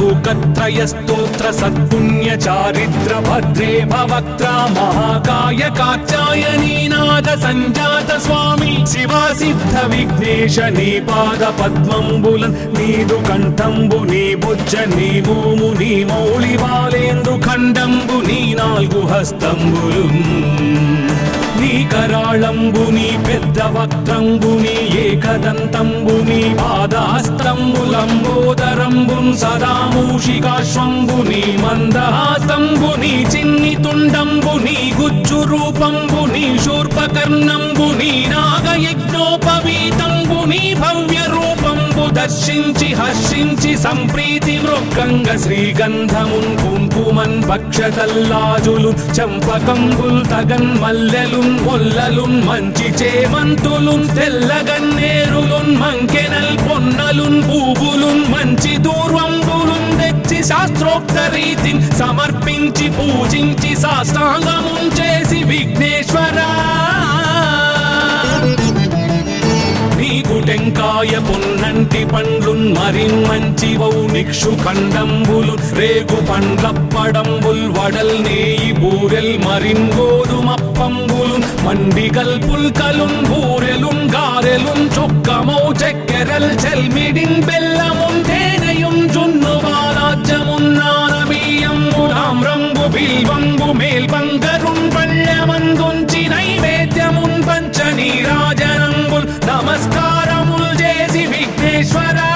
లోకత్రయస్తోత్ర సత్పుణ్య చారిత్ర భద్రే భవక్త్ర మహాకాయ కాచాయనీనాథ సంజాత స్వామి శివ సిద్ధ విఘ్నేశ నీ పాద పద్మంబులన్ నీదు కంఠంబు నీ బుజ్జ నీ భూము నీ మౌళి బాలేందు ఖండంబు నీ నాలుగు హస్తంబులు నీ కరాళంబుని పెద్ద వక్త్రంబుని ఏకదంతంబుని పాదాస్తంబులంబోదరంబున్ సదా మూషికాశ్వంబుని మందహాస్తంబుని చిన్ని తుండంబుని గుజ్జు రూపంబుని శూర్పకర్ణంబుని నాగయజ్ఞోపవీతంబుని భవ్య రూపంబు దర్శించి హర్షించి సంప్రీతి మృగంగ శ్రీగంధమున్ కుంకుమన్ భక్షతల్లాజులు చంపకంబుల్ తగన్ మల్లెలున్ మొల్లలున్ మంచి చేమంతులున్ తెల్లగన్నేరులున్ మంకెనల్ పొన్నలున్ పూవులున్ మంచి దూర్వంబులున్ తెచ్చి శాస్త్రోక్త రీతిని సమర్పించి పూజించి సాష్టాంగమున్ చేసి విఘ్నేశ్వరా నీకు టెంకాయ పొన్నంటి పండ్లున్ మరిన్ మంచి వౌ నిక్షు ఖండంబులు రేగు పండ్లప్పడంబుల్ వడల్ నేయి బూరెల్ మరిన్ గోధుమప్పంబులు మండి గల్పుల్కలున్ బూరెలున్ గారెలున్ చొక్కమౌ చక్కెరల్ చెల్మిడిన్ బెల్లమున్ తేనెయున్ జున్ను బాలాజ్యమున్నానబీయంబులాం రంగు బిల్వంబు మేల్బంగరున్ పళ్ళమందుంచి నైవేద్యమున్ పంచ నీరాజనంబుల్ నమస్కారముల్ చేసి విఘ్నేశ్వరా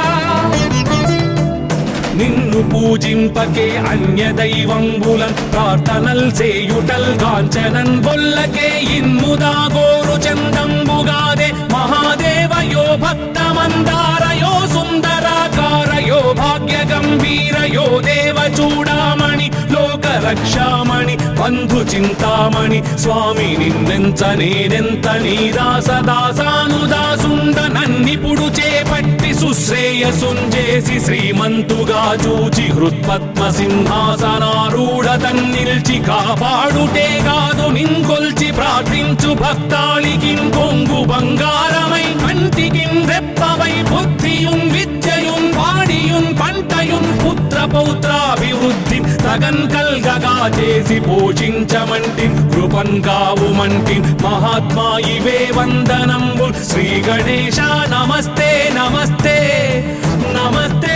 నిన్ను పూజింపకే అన్య దైవంబులన్ ప్రార్థనల్ సేయుటల్ కాంచనన్ బొల్లకే ఇన్ముదా గోరు చందంబుగాదే మహాదేవయో భక్తమందారయో సుందరాకారయో భాగ్య గంభీరయో దేవ చూడామణి లోక రక్షామణి బంధు చింతామణి స్వామి నిన్నెంత నేనెంత నీ దాస దాసానుదాసుండ నన్నిపుడు చేపట్టి సుశ్రేయసుంజేసి శ్రీమంతుగా చూచి హృత్పద్మ సింహాసనారూఢ తన్నిల్చి కాపాడుటే కాదు నింకొల్చి ప్రార్థించు భక్తాళికి కొంగు బంగారమై కంటికి రెప్పవై బుద్ధియున్ విద్యయున్ వాడియున్ పంటయున్ పుత్ర పౌత్రాభివృద్ధి తగన్ కల్గగా చేసి పోషించమంటి కృపన్ కావుమంటి మహాత్మా ఇవే వందనంబు శ్రీ గణేశ నమస్తే నమస్తే నమస్తే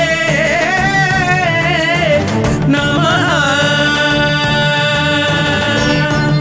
నమః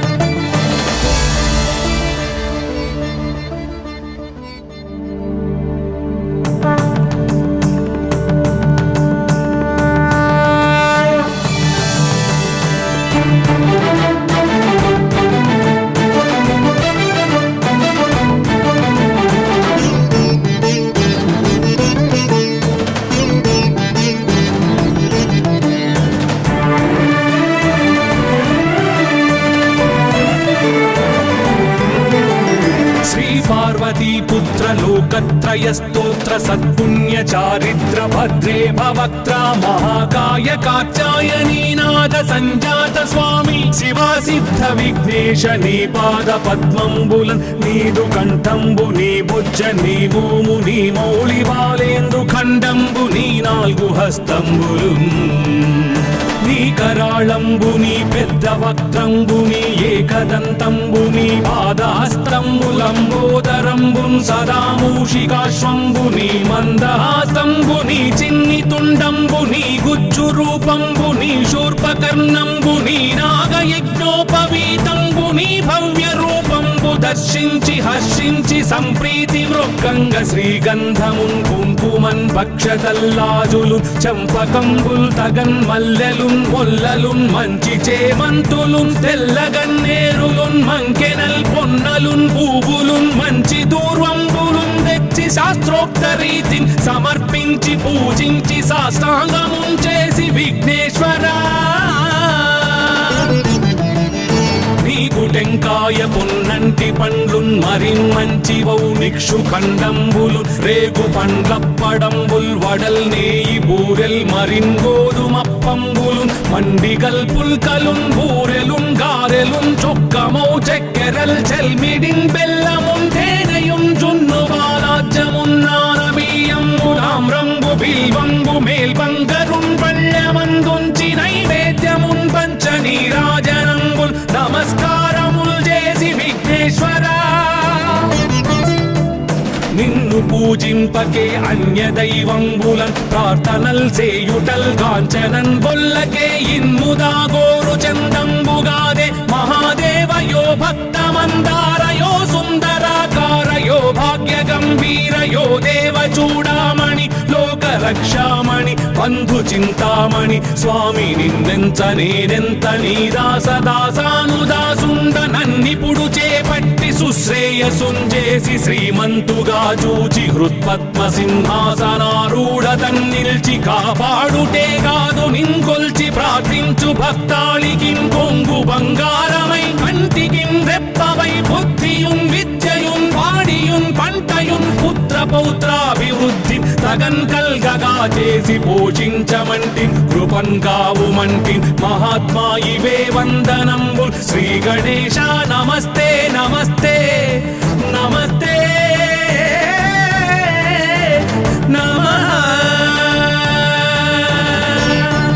శ్రీ పార్వతీ పుత్ర లోకత్రయ స్తోత్ర సత్పుణ్య చారిత్ర భద్రే భవక్త్ర మహాకాయ కాచాయనీనాథ సంజాత స్వామి శివ సిద్ధ విఘ్నేశ నీ పాద పద్మంబులన్ నీదు కంఠంబు నీ బుజ్జ నీ భూము నీ మౌళి బాలేందు ఖండంబు నీ నాలుగు హస్తంబులు నీ కరాళంబుని పెద్ద వక్త్రంబుని ఏకదంతంబుని పాదాస్తంబులంబోదరంబున్ సదా మూషికాశ్వంబుని మందహాస్తంబుని చిన్ని తుండంబుని గుజ్జు రూపంబుని శూర్పకర్ణంబుని నాగయజ్ఞోపవీతంబుని భవ్య రూపంబు దర్శించి హర్షించి సంప్రీతి మృగంగ శ్రీగంధమున్ కుంకుమన్ భక్షతల్లాజులు చంపకంబుల్ తగన్ మల్లెలున్ మొల్లలున్ మంచి చేమంతులున్ తెల్లగన్నేరులున్ మంకెనల్ పొన్నలున్ పూవులున్ మంచి దూర్వంబులున్ తెచ్చి శాస్త్రోక్త రీతిని సమర్పించి పూజించి సాష్టాంగమున్ చేసి విఘ్నేశ్వరా నీకు టెంకాయ పొన్నంటి పండ్లున్ మరిన్ మంచి వౌ నిక్షు ఖండంబులు రేగు పండ్లప్పడంబుల్ వడల్ నేయి బూరెల్ మరిన్ గోధుమప్పంబులు మండి గల్పుల్కలున్ బూరెలున్ గారెలున్ చొక్కమౌ చక్కెరల్ చెల్మిడిన్ బెల్లమున్ తేనెయున్ జున్ను బాలాజ్యమున్నానబీయంబులాం రంగు బిల్వంబు మేల్బంగరు పూజింపకే అన్య దైవంబులన్ ప్రార్థనల్ సేయుటల్ కాంచనన్ బొల్లకే ఇన్ముదా గోరు చందంబుగాదే మహాదేవయో భక్తమందారయో సుందరాకారయో భాగ్య గంభీరయో దేవ చూడామణి లోక రక్షామణి బంధు చింతామణి స్వామి నిన్నెంత నేనెంత నీ దాస దాసానుదాసుండ నన్నిపుడు చేపట్టి సుశ్రేయసుంజేసి శ్రీమంతుగా చూచి హృత్పద్మ సింహాసనారూఢ తన్నిల్చి కాపాడుటే కాదు నింకొల్చి ప్రార్థించు భక్తాళికి కొంగు బంగారమై కంటికి రెప్పవై బుద్ధియున్ విద్యయున్ వాడియున్ పంటయున్ పుత్ర పౌత్రాభివృద్ధి తగన్ కల్గగా చేసి పోషించమంటి కృపన్ కావుమంటి మహాత్మా ఇవే వందనంబు శ్రీ గణేశ నమస్తే నమస్తే నమస్తే నమః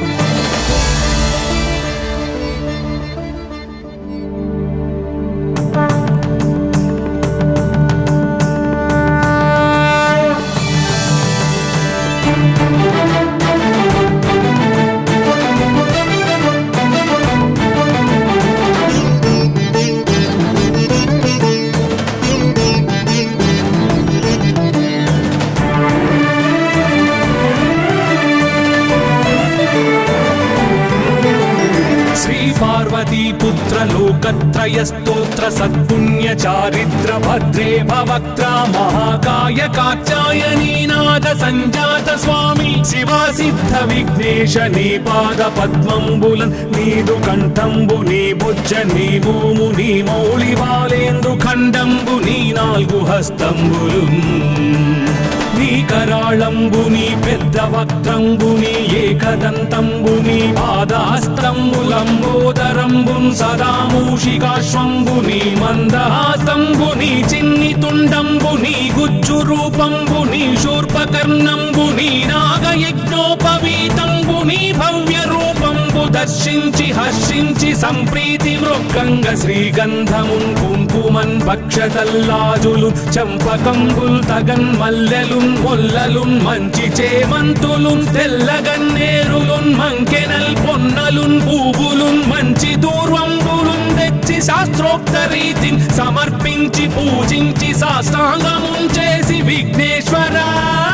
శ్రీ పార్వతీ పుత్ర లోకత్రయ స్తోత్ర సత్పుణ్య చారిత్ర భద్రే భవక్త్ర మహాకాయ కాచాయనీనాథ సంజాత స్వామి శివా సిద్ధ విఘ్నేశ నీ పాద పద్మంబులన్ నీదు కంఠంబు నీ బుజ్జ నీ భూము నీ మౌళి బాలేందు ఖండంబు నీ నాలుగు హస్తంబులు నీ కరాళంబుని పెద్ద వక్త్రంబుని ఏకదంతంబుని పాదాస్తంబులంబోదరంబున్ సదా మూషికాశ్వంబుని మందహాస్తంబుని చిన్ని తుండంబుని గుజ్జు రూపంబుని శూర్పకర్ణంబుని నాగయజ్ఞోపవీతంబుని భవ్య రూపంబు దర్శించి హర్షించి సంప్రీతి మృగంగ శ్రీగంధమున్ కుంకుమన్ భక్షతల్లాజులు చంపకంబుల్ తగన్ మల్లెలున్ మొల్లలున్ మంచి చేమంతులున్ తెల్లగన్నేరులున్ మంకెనల్ పొన్నలున్ పూవులున్ మంచి దూర్వంబులున్ తెచ్చి శాస్త్రోక్త రీతిని సమర్పించి పూజించి సాష్టాంగమున్ చేసి విఘ్నేశ్వరా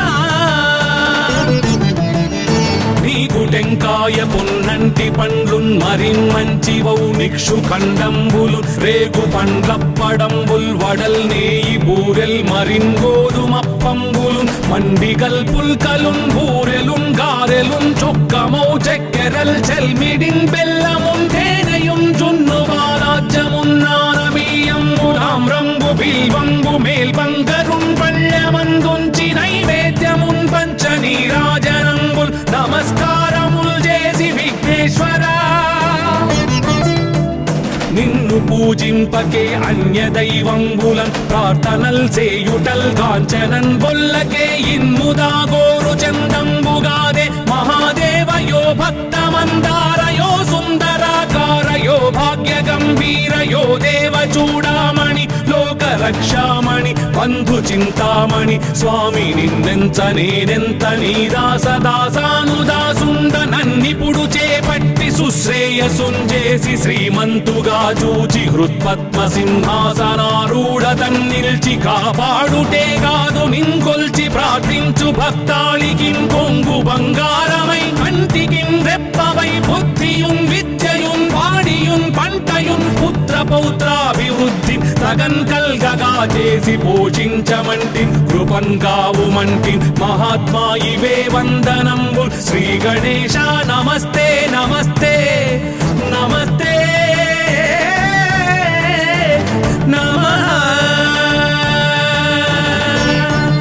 నీకు టెంకాయ పొన్నంటి పండ్లున్ మరిన్ మంచివౌ నిక్షు ఖండంబులు రేగు పండ్లప్పడంబుల్ వడల్ నేయి బూరెల్ మరిన్ గోధుమప్పంబులు మండిగల్ పుల్కలున్ బూరెలున్ గారెలున్ చొక్కమౌ చక్కెరల్ చెల్మిడిన్ బెల్లమున్ తేనెయున్ జున్ను బాలాజ్యమున్నానమీయంబు తామ్రంబు బిల్వంబు మేల్బంగరున్ పళ్ళమందుంచి నైవేద్యమున్ పంచ నీరాజనంబుల్ నమస్కారముల్ చేసి విఘ్నేశ్వరా నిన్ను పూజింపకే అన్య దైవంబులన్ ప్రార్థనల్ సేయుటల్ కాంచనన్ బొల్లకే ఇన్ముదా గోరు చందంబుగాదే మహాదేవయో భక్తమందారయో సుందరాకారయో భాగ్య గంభీరయో దేవ చూడామణి లోక రక్షామణి బంధు చింతామణి స్వామి నిన్నెంత నేనెంత నీ దాస దాసానుదాసుండ నన్నిపుడు చేపట్టి సుశ్రేయసుంజేసి శ్రీమంతుగా చూచి హృత్పద్మ సింహాసనారూఢ తన్నిల్చి కాపాడుటే కాదు నింకొల్చి ప్రార్థించు భక్తాళికి కొంగు బంగారమై కంటికి రెప్పవై బుద్ధియున్ విద్యయున్ వాడియున్ పంటయున్ పుత్ర పౌత్రాభివృద్ధి తగన్ కల్గగా చేసి పోషించమంటి కృపన్ కావుమంటి మహాత్మా ఇవే వందనంబు శ్రీ గణేశ నమస్తే నమస్తే నమస్తే నమః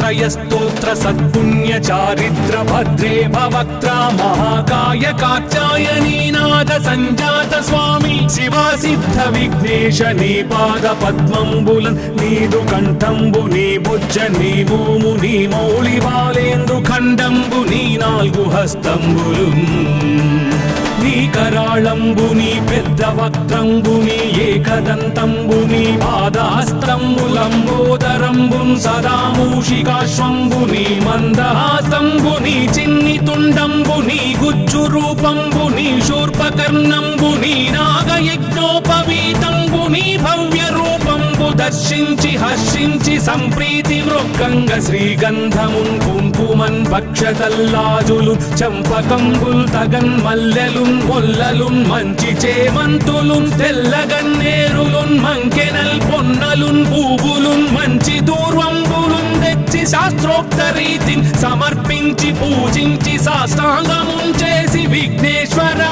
లోకత్రయస్తోత్ర సత్పుణ్య చారిత్ర భద్రే భవక్త్ర మహాకాయ కాచాయనీనాథ సంజాత స్వామి శివ సిద్ధ విఘ్నేశ నీ పాద పద్మంబులన్ నీదు కంఠంబు నీ బుజ్జ నీ భూము నీ మౌళి బాలేందు ఖండంబు నీ నాలుగు హస్తంబులు నీ కరాళంబుని పెద్ద వక్త్రంబుని ఏకదంతంబుని పాదాస్తంబులంబోదరంబున్ సదా మూషికాశ్వంబుని మందహాస్తంబుని చిన్ని తుండంబుని గుజ్జు రూపంబుని శూర్పకర్ణంబుని నాగయజ్ఞోపవీతంబుని భవ్య రూపంబు దర్శించి హర్షించి సంప్రీతి మృక్కంగ శ్రీగంధమున్ కుంకుమన్ భక్షతల్లాజులు చంపకంబుల్ తగన్ మల్లెలున్ మొల్లలున్ మంచి చేమంతులున్ తెల్లగన్నేరులున్ మంకెనల్ పొన్నలున్ పూవులున్ మంచి దూర్వంబులున్ తెచ్చి శాస్త్రోక్త రీతిని సమర్పించి పూజించి సాష్టాంగమున్ చేసి విఘ్నేశ్వరా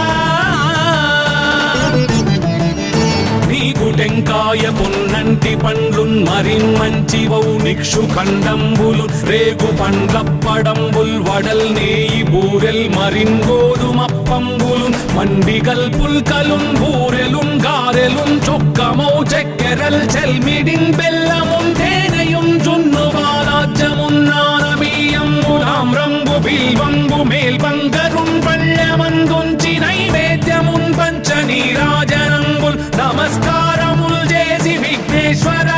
నీకు టెంకాయ పొన్నంటి పండ్లున్ మరిన్ మంచివౌ నిక్షు ఖండంబులు రేగు పండ్లప్పడంబుల్ వడల్ నేయి బూరెల్ మరిన్ గోధుమప్పంబులు మండిగల్ పుల్కలున్ బూరెలున్ గారెలున్ చొక్కమౌ చక్కెరల్ చెల్మిడిన్ బెల్లమున్ తేనెయున్ జున్ను బాలాజ్యమున్ నానబియ్యంబులాం రంగు బిల్వంబు మేల్బంగరున్ పళ్ళమందుంచి నైవేద్యమున్ పంచ నీరాజనంబుల్ నమస్కారముల్ చేసి విఘ్నేశ్వరా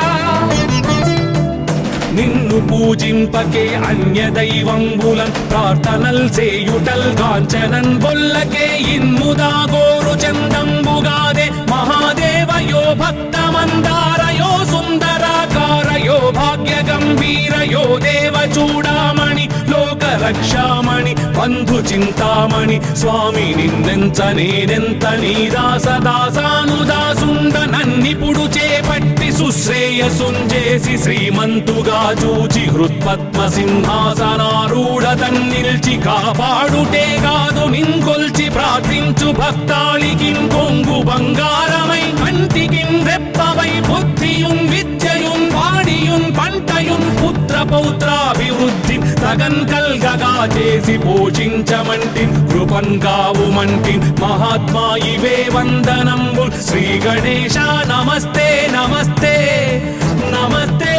నిన్ను పూజింపకే అన్య దైవంబులన్ ప్రార్థనల్ సేయుటల్ కాంచనన్ బొల్లకే ఇన్ముదా గోరు చందంబుగాదే మహాదేవయో భక్తమందారయో సుందరాకారయో భాగ్య గంభీరయో దేవ చూడామణి లోక రక్షామణి బంధు చింతామణి స్వామి నిన్నెంత నేనెంత నీదాస దాసానుదాసుండ నన్నిపుడు చేపట్టి సుశ్రేయసుంజేసి శ్రీమంతుగా చూచి హృత్పద్మ సింహాసనారూఢ తన్నిల్చి కాపాడుటే కాదు నింకొల్చి ప్రార్థించు భక్తాళికి కొంగు బంగారమై కంటికిన్ రెప్పవై బుద్ధియున్ విద్యయున్ వాడియున్ పంటయున్ పుత్ర పౌత్రాభివృద్ధి తగన్ కల్గగా చేసి పోషించమంటి కృపన్ కావుమంటి మహాత్మా ఇవే వందనంబు శ్రీ గణేశ నమస్తే నమస్తే నమస్తే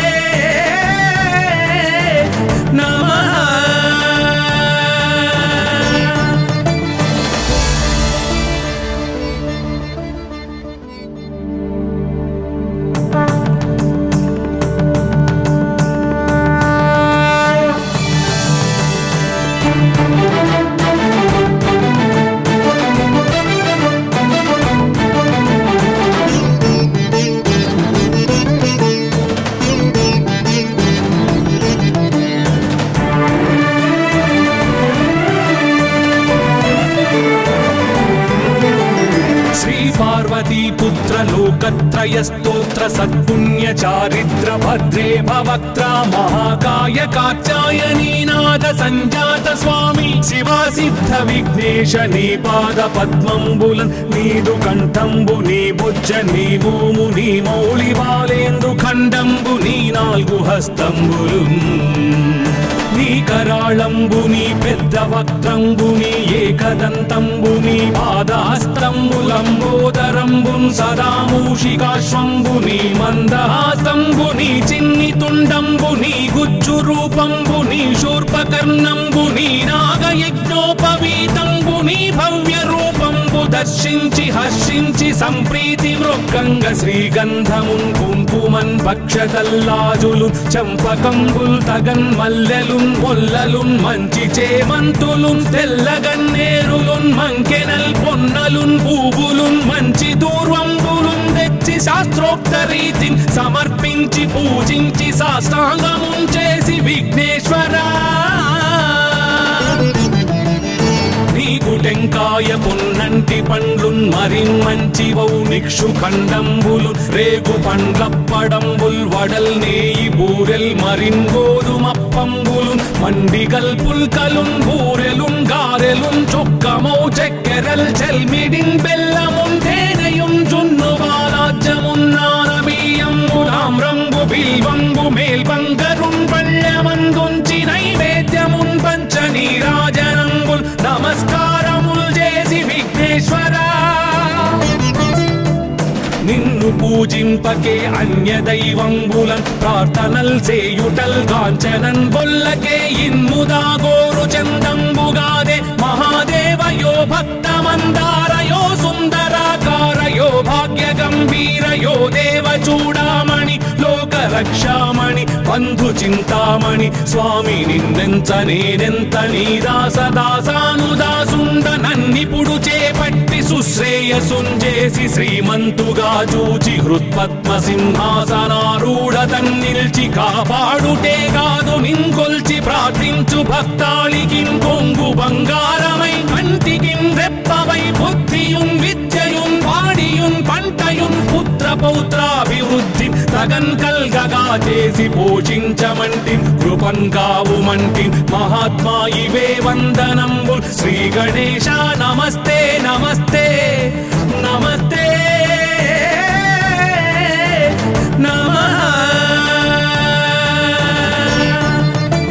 నమః శ్రీ పార్వతీ పుత్ర లోకత్రయ స్తోత్ర సత్పుణ్య చారిత్ర భద్రే భవక్త్ర మహాకాయ కాచాయనీనాథ సంజాత స్వామి శివ సిద్ధ విఘ్నేశ నీ పాద పద్మంబులన్ నీదు కంఠంబు నీ బుజ్జ నీ భూము నీ మౌళి బాలేందు ఖండంబు నీ నాలుగు హస్తంబులు నీ కరాళంబుని పెద్ద వక్త్రంబుని ఏకదంతంబుని పాదాస్తంబులంబోదరంబున్ సదా మూషికాశ్వంబుని మందహాస్తంబుని చిన్ని తుండంబుని గుజ్జు రూపంబుని శూర్పకర్ణంబుని నాగయజ్ఞోపవీతంబుని భవ్య రూపంబు దర్శించి హర్షించి సంప్రీతి మృక్కంగ శ్రీగంధమున్ కుంకుమన్ భక్షతల్లాజులు చంపకంబుల్ తగన్ మల్లెలున్ మొల్లలున్ మంచి చేమంతులున్ తెల్లగన్నేరులున్ మంకెనల్ పొన్నలున్ పూవులున్ మంచి దూర్వంబులున్ తెచ్చి శాస్త్రోక్త రీతిని సమర్పించి పూజించి సాష్టాంగమున్ చేసి విఘ్నేశ్వరా నీకు టెంకాయ పొన్నంటి పండ్లున్ మరిన్ మంచివౌ నిక్షు ఖండంబులు రేగు పండ్లప్పడంబుల్ వడల్ నేయి బూరెల్ మరిన్ గోధుమప్పంబులు మండిగల్ పుల్కలున్ బూరెలున్ గారెలున్ చొక్కమౌ చక్కెరల్ చెల్మిడిన్ బెల్లమున్ తేనెయున్ జున్ను బాలాజ్యమున్ నానబియ్యంబులాం రంగు బిల్వంబు మేల్బంగరున్ పళ్ళ పూజింపకే అన్య దైవంబులన్ ప్రార్థనల్ సేయుటల్ కాంచనన్ బొల్లకే ఇన్ముదా గోరు చందంబుగాదే మహాదేవయో భక్తమందారయో సుందరాకారయో భాగ్య గంభీరయో దేవ చూడామణి లోక రక్షామణి బంధు చింతామణి స్వామి నిన్నెంత నేనెంత నీ దాస దాసానుదాసుండ నన్నిపుడు చేపట్టి సుశ్రేయసుంజేసి శ్రీమంతుగా చూచి హృత్పద్మ సింహాసనారూఢ తన్నిల్చి కాపాడుటే కాదు నింకొల్చి ప్రార్థించు భక్తాళికి కొంగు బంగారమై కంటికి రెప్పవై బుద్ధియుం విద్యయుం వాడియుం పంటయుం పుత్ర పౌత్రాభివృద్ధి తగన్ కల్గగా చేసి పోషించమంటి కృపన్ కావుమంటి మహాత్మా ఇవే వందనంబు శ్రీ గణేశ నమస్తే నమస్తే నమస్తే నమః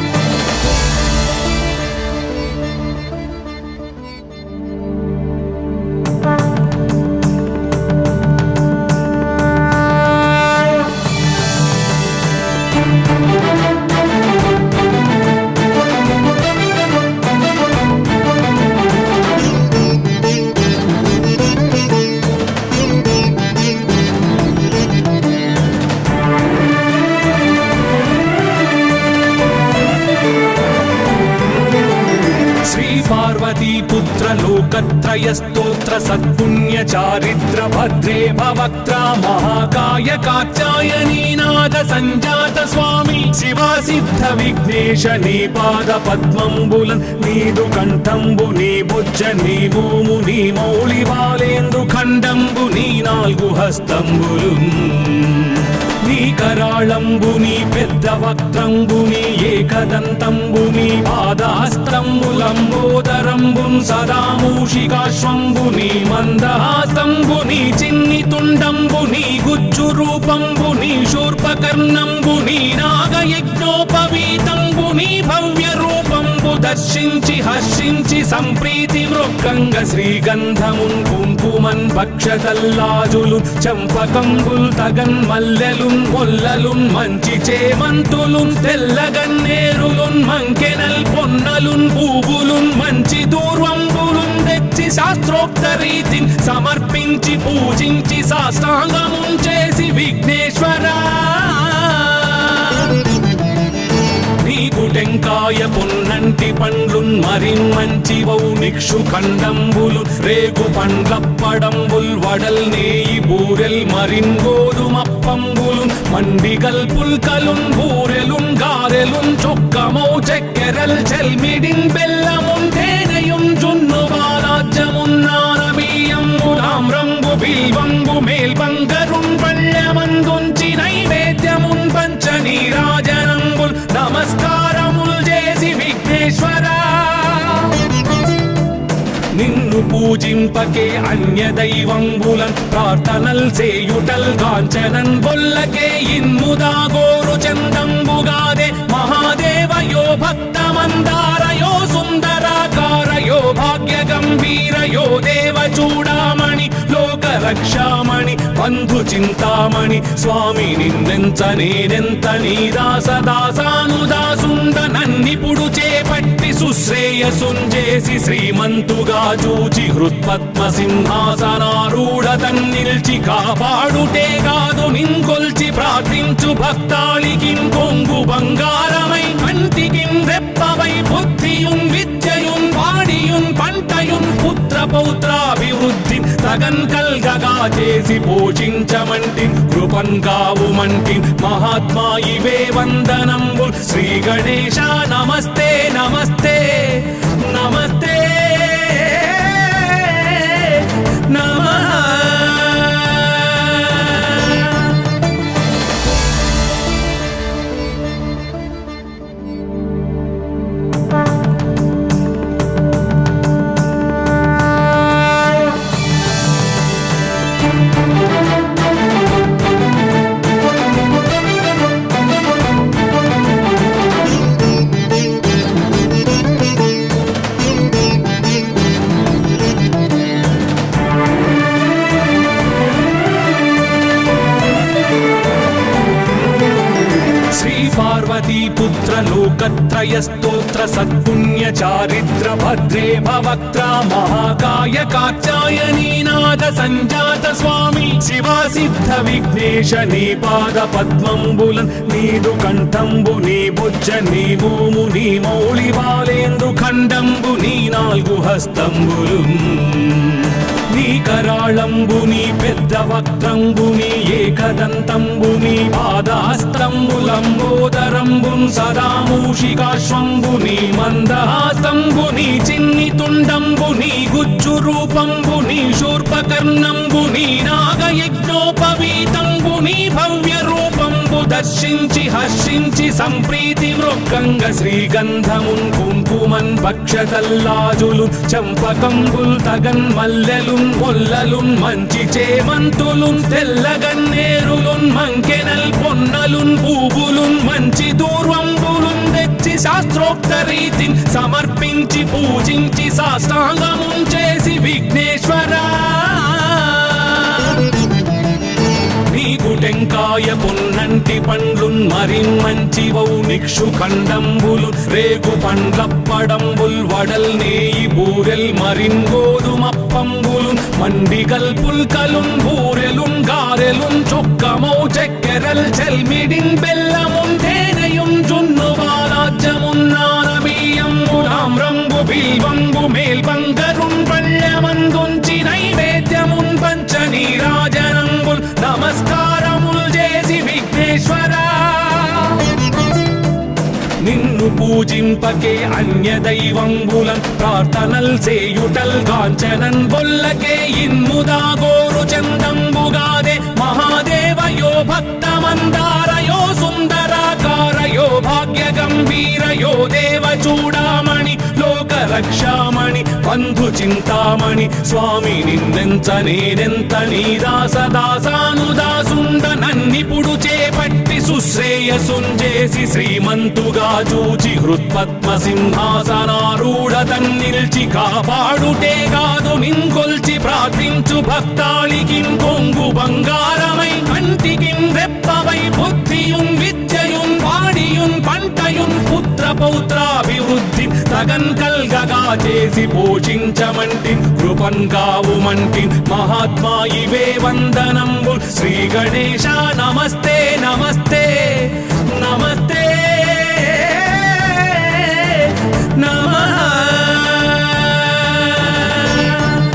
శ్రీ పార్వతీ పుత్ర లోకత్రయ స్తోత్ర సత్పుణ్య చారిత్ర భద్రే భవక్త్ర మహాకాయ కాత్యాయనీనాథ సంజాత స్వామి శివా సిద్ధ విఘ్నేశ నీ పాద పద్మంబులన్ నీదు కంఠంబు నీ బుజ్జ నీ భూము నీ మౌళి బాలేందు ఖండంబు నీ నాలుగు హస్తంబులు నీ కరాళంబుని పెద్ద వక్త్రంబుని ఏకదంతంబుని పాదాస్తంబులంబోదరంబున్ సదా మూషికాశ్వంబుని మందహాస్తంబుని చిన్ని తుండంబుని గుజ్జు రూపంబుని శూర్పకర్ణంబుని నాగయజ్ఞోపవీతంబుని భవ్య రూపంబు దర్శించి హర్షించి సంప్రీతి మృక్కంగ శ్రీగంధమున్ కుంకుమన్ భక్షతల్లాజులు చంపకంబుల్ తగన్ మల్లెలున్ మొల్లలున్ మంచి చేమంతులున్ తెల్లగన్నేరులున్ మంకెనల్ పొన్నలున్ పూవులున్ మంచి దూర్వంబులున్ తెచ్చి శాస్త్రోక్త రీతిని సమర్పించి పూజించి సాష్టాంగమున్ చేసి విఘ్నేశ్వరా నీకు టెంకాయ పొన్నంటి పండ్లున్ మరిన్ మంచి వౌ నిక్షు ఖండంబులు రేగు పండ్లప్పడంబుల్ వడల్ నేయి బూరెల్ మరిన్ గోధుమప్పంబులు మండిగల్ పుల్కలున్ బూరెలున్ గారెలున్ చొక్కమౌ చక్కెరల్ చెల్మిడిన్ బెల్లమున్ తేనెయుం జున్ను బాలాజ్యమున్నానమీయంబులాం రంగు బిల్వంబు మేల్బంగరున్ పళ్ళమందుంచి నైవేద్యమున్ పంచ నీరాజనంబుల్ నమస్కారముల్ చేసి విఘ్నేశ్వరా నిన్ను పూజింపకే అన్య దైవంబులన్ ప్రార్థనల్ సేయుటల్ కాంచనన్ బొల్లకే ఇన్ముదా గోరు చందంబుగాదే మహాదేవయో భక్తమందారయో సుందరాకారయో భాగ్య గంభీరయో దేవ చూడామణి లోక రక్షామణి బంధు చింతామణి స్వామి నిన్నెంత నేనెంత నీ దాస దాసానుదాసుండ నన్నిపుడు చేపట్టి సుశ్రేయసుంజేసి శ్రీమంతుగా చూచి హృత్పద్మ సింహాసనారూఢ తన్నిల్చి కాపాడుటే కాదు నింకొల్చి ప్రార్థించు భక్తాళికి కొంగు బంగారమై కంటికి రెప్పవై బుద్ధియుం విద్యయుం వాడియుం పంటయుం పుత్ర పౌత్రాభివృద్ధి తగన్ కల్గగా చేసి పోషించమంటి కృపన్ కావుమంటి మహాత్మా ఇవే వందనంబు శ్రీ గణేశ నమస్తే నమస్తే నమస్తే నమః లోకత్రయ స్తోత్ర సత్పుణ్య చారిత్ర భద్రే భవక్త్ర మహాకాయ కాచాయనీ నాద సంజాత స్వామి శివా సిద్ధ విఘ్నేశ నీ పాద పద్మంబులన్ నీదు కంఠంబు నీ బుజ్జ నీ భూము నీ మౌళి బాలేందు ఖండంబు నీ నాలుగు హస్తంబులు నీ కరాళంబు నీ పెద్ద వక్త్రంబు నీ ఏకదంతంబు నీ పాదాస్తంబులంబోదరంబున్ సదా మూషికాశ్వంబు నీ మందహాస్తంబు నీ చిన్ని తుండంబు నీ గుజ్జు రూపంబు నీ శూర్పకర్ణంబు నీ నాగయజ్ఞోపవీతంబు నీ భవ్య రూపంబు దర్శించి హర్షించి సంప్రీతి మృక్కంగ శ్రీగంధమున్ కుంకుమన్ భక్షతల్లాజులు చంపకంబుల్ తగన్ మల్లెలున్ మొల్లలున్ మంచి చేమంతులున్ తెల్లగన్నేరులున్ మంకెనల్ పొన్నలున్ పూవులున్ మంచి దూర్వంబులున్ తెచ్చి శాస్త్రోక్త రీతిని సమర్పించి పూజించి సాష్టాంగమున్ చేసి విఘ్నేశ్వరా నీకు టెంకాయ పొన్నంటి పండ్లున్ మరిన్ మంచివౌ నిక్షు ఖండంబులు రేగు పండ్లప్పడంబుల్ వడల్ నేయి బూరెల్ మరిన్ గోధుమప్పంబులు మండిగల్ పుల్కలున్ బూరెలున్ గారెలున్ చొక్కమౌ చక్కెరల్ చెల్మిడిన్ బెల్లమున్ తేనెయున్ జున్ను బాలాజ్యమున్ నానబియ్యంబులాం రంగు బిల్వంబు మేల్బంగరున్ పళ్ళమందుంచి నైవేద్యమున్ పంచ నీరాజనంబుల్ నమస్కారముల్ చేసి విఘ్నేశ్వరా నిన్ను పూజింపకే అన్య దైవంబులం ప్రార్థనల్ సేయుటల్ కాంచనన్ బొల్లకే ఇన్ముదా గోరు చందంబుగాదే మహాదేవయో భక్తమందారయో సుందరాకారయో భాగ్య గంభీరయో దేవ చూడామణి లోక రక్షామణి బంధు చింతామణి స్వామి నిన్నెంత నేనెంత నీ దాస దాసానుదాసుండ నన్నిపుడు చేపట్టి సుశ్రేయసుంజేసి శ్రీమంతుగా చూచి హృత్పద్మ సింహాసనారూఢ తన్నిల్చి కాపాడుటే కాదు నింకొల్చి ప్రార్థించు భక్తాళికి కొంగు బంగారమై కంటికి రెప్పవై బుద్ధియున్ విద్యయున్ వాడియున్ పంటయున్ పుత్ర పౌత్రాభివృద్ధి తగన్ కల్గగా చేసి పోషించమంటి కృపన్ కావుమంటి మహాత్మా ఇవే వందనంబు శ్రీ గణేశ నమస్తే నమస్తే నమస్తే నమః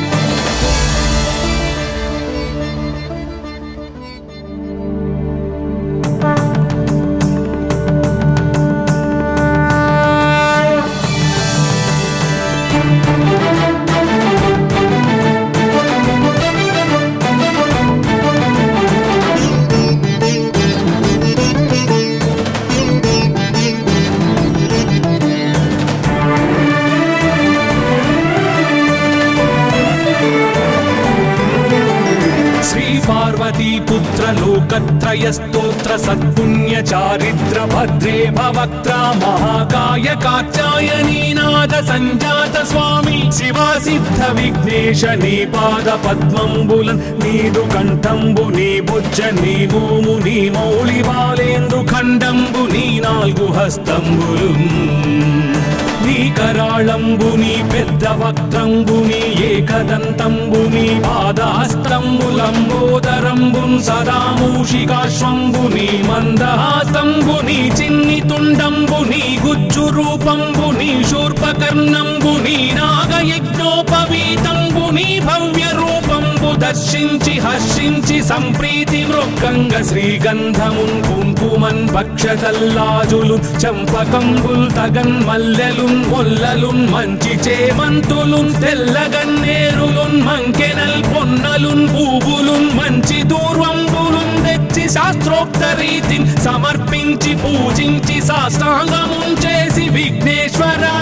శ్రీ పార్వతీ పుత్ర లోకత్రయ స్తోత్ర సత్పుణ్య చారిత్ర భద్రే భవక్త్ర మహాకాయ కాచాయనీ నాద సంజాత స్వామి శివా సిద్ధ విఘ్నేశ నీ పాద పద్మంబులన్ నీదు కంఠంబు నీ బుజ్జ నీ భూము నీ మౌళి బాలేందు ఖండంబు నీ నాలుగు హస్తంబులు నీ కరాళంబు నీ పెద్ద వక్త్రంబు నీ ఏకదంతంబు నీ పాదాస్తంబులంబోదరంబున్ సదా మూషికాశ్వంబు నీ మందహాస్తంబు నీ చిన్ని తుండంబు నీ గుజ్జు రూపంబు నీ శూర్పకర్ణంబు నీ నాగయజ్ఞోపవీతంబు నీ భవ్య రూపంబు దర్శించి హర్షించి సంప్రీతి మృక్కంగ శ్రీగంధమున్ కుంకుమన్ భక్షతల్లాజులు చంపకంబుల్ తగన్ మల్లెలున్ మొల్లలున్ మంచి చేమంతులున్ తెల్లగన్నేరులున్ మంకెనల్ పొన్నలున్ పూవులున్ మంచి దూర్వంబులున్ తెచ్చి శాస్త్రోక్త రీతిని సమర్పించి పూజించి సాష్టాంగమున్ చేసి విఘ్నేశ్వరా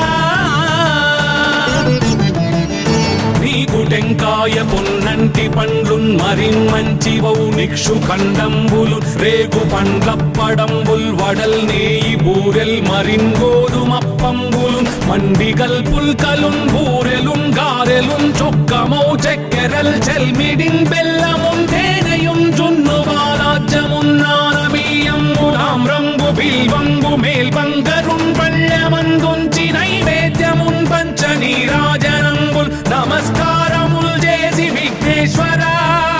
నీకు టెంకాయ పొన్నంటి పండ్లున్ మరిన్ మంచివౌ నిక్షు ఖండంబులు రేగు పండ్లప్పడంబుల్ వడల్ నేయి బూరెల్ మరిన్ గోధుమప్పంబులు మండిగల్ పుల్కలున్ బూరెలున్ గారెలున్ చొక్కమౌ చక్కెరల్ చెల్మిడిన్ బెల్లమున్ తేనెయున్ జున్ను బాలాజ్యమున్ నానబియ్యంబులాం రంగు బిల్ బిల్వంబు మేల్బంగరున్ పళ్ళమందుంచి నైవేద్యమున్ పంచ నీరాజనంబుల్ నమస్కారముల్ చేసి విఘ్నేశ్వరా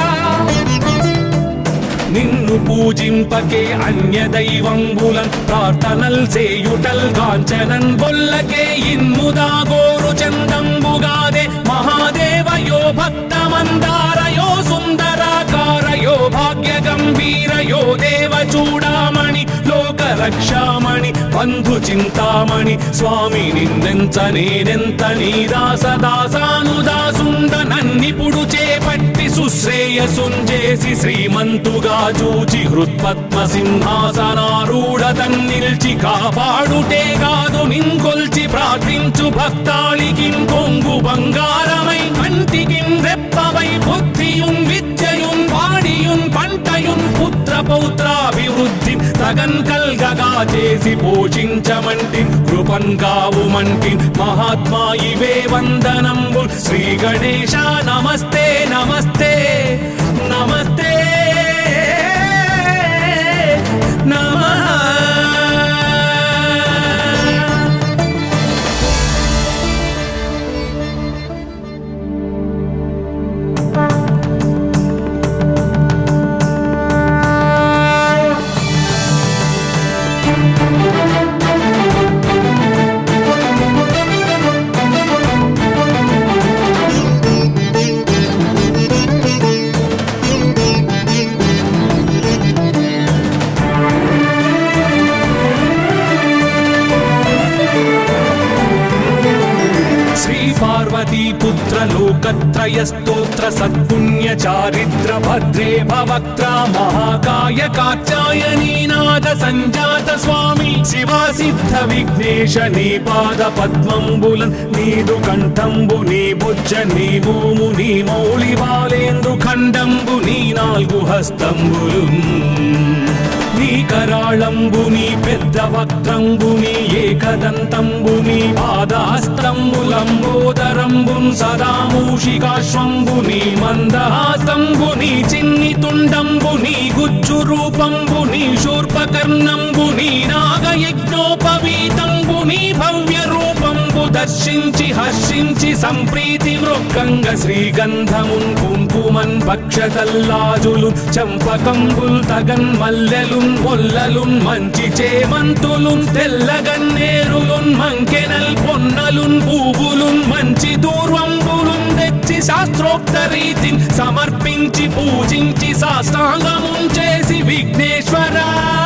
నిన్ను పూజింపకే అన్య దైవంబులన్ ప్రార్థనల్ సేయుటల్ కాంచనన్ బొల్లకే ఇన్ముదా గోరు చందంబుగాదే మహాదేవయో భక్తమందారయో సుందరాకారయో భాగ్య గంభీరయో దేవ చూడామణి లోక రక్షామణి బంధు చింతామణి స్వామి నిన్నెంత నేనెంత నీ దాస దాసానుదాసుండ నన్నిపుడు చేపట్టి సుశ్రేయసుంజేసి శ్రీమంతుగా చూచి హృత్పద్మ సింహాసనారూఢ తన్నిల్చి కాపాడుటే కాదు నింకొల్చి ప్రార్థించు భక్తాళికి కొంగు బంగారమై కంటికి రెప్పవై బుద్ధియుం విద్యయుం వాడియుం పంటయుం పుత్ర పౌత్రాభివృద్ధి తగన్ కల్గగా చేసి పోషించమంటి కృపన్ కావుమంటి మహాత్మా ఇవే వందనంబు శ్రీ గణేశ నమస్తే నమస్తే నమస్తే నమః శ్రీ పార్వతీ పుత్ర లోకత్రయ స్తోత్ర సత్పుణ్య చారిత్ర భద్రే భవక్త్ర మహాకాయ కాచాయనీనాథ సంజాత స్వామి శివా సిద్ధ విఘ్నేశ నీ పాద పద్మంబులన్ నీదు కంఠంబు నీ బుజ్జ నీ భూము నీ మౌళి బాలేందు ఖండంబు నీ నాలుగు హస్తంబులు నీ కరాళంబు నీ పెద్ద వక్త్రంబు నీ ఏకదంతంబు నీ పాదాస్తంబులంబోదరంబున్ సదా మూషికాశ్వంబు నీ మందహాసంబు నీ చిన్ని తుండంబు నీ గుజ్జు రూపంబు నీ శూర్పకర్ణంబు నీ నాగయజ్ఞోపవీతంబు నీ భవ్య రూపంబు దర్శించి హర్షించి సంప్రీతి వృక్కంగ శ్రీగంధమున్ కుంకుమన్ భక్షతల్లాజులు చంపకంబుల్ తగన్ మల్లెలున్ మొల్లలున్ మంచి చేమంతులున్ తెల్లగన్నేరులున్ మంకెనల్ పొన్నలున్ పూవులున్ మంచి దూర్వంబులున్ తెచ్చి శాస్త్రోక్త రీతిని సమర్పించి పూజించి సాష్టాంగమున్ చేసి విఘ్నేశ్వరా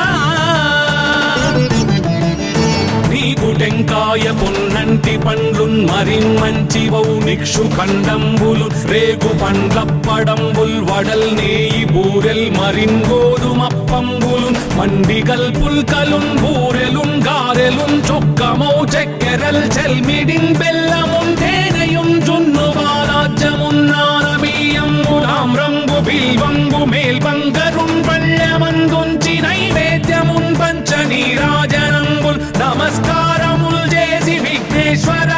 నీకు టెంకాయ పొన్నంటి పండ్లున్ మరి మంచివౌ నిక్షు ఖండంబులు రేగు పండ్లప్పడంబుల్ వడల్ నేయి బూరెల్ మరిన్ గోధుమప్పంబులు మండిగల్ పుల్కలున్ బూరెలున్ గారెలున్ చొక్కమౌ చక్కెరల్ చెల్మిడిన్ బెల్లమున్ తేనెయున్ జున్ను బాలాజ్యమున్నాన బియ్యంబులాం రంగు బిల్వంబు మేల్బంగరున్ పళ్ళమందుంచి నైవేద్యమున్ పంచ నీరాజనంబుల్ నమస్కారముల్ చేసి విఘ్నేశ్వరా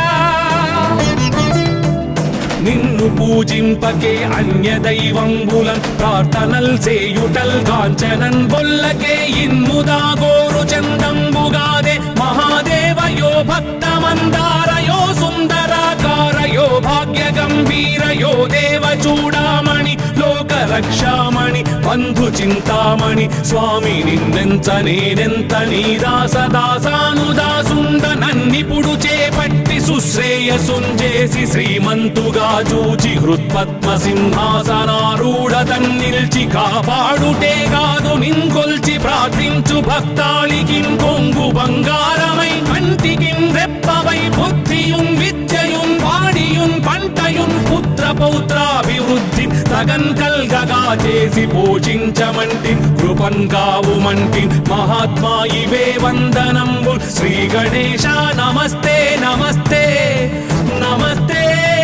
నిన్ను పూజింపకే అన్య దైవంబులన్ ప్రార్థనల్ సేయుటల్ కాంచనన్ బొల్లకే ఇన్ముదా గోరు చందంబుగాదే మహాదేవయో భక్తమందారయో సుందరాకారయో భాగ్య గంభీరయో దేవ చూడామణి లోక రక్షామణి బంధు చింతామణి స్వామి నిన్నెంత నేనెంత నీ దాస దాసానుదాసుండ నన్నిపుడు చేపట్టి సుశ్రేయసుంజేసి శ్రీమంతుగా చూచి హృత్పద్మ సింహాసనారూఢ తన్నిల్చి కాపాడుటే కాదు నింకొల్చి ప్రార్థించు భక్తాళికి కొంగు బంగారమై కంటికి రెప్పవై బుద్ధియుం విద్యయుం వాడియుం పంటయుం పుత్ర పౌత్రాభివృద్ధి తగన్ కల్గగా చేసి పోషించమంటి కృపన్ కావుమంటి మహాత్మా ఇవే వందనంబు శ్రీ గణేశ నమస్తే నమస్తే నమస్తే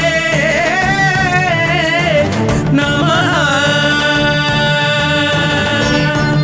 నమః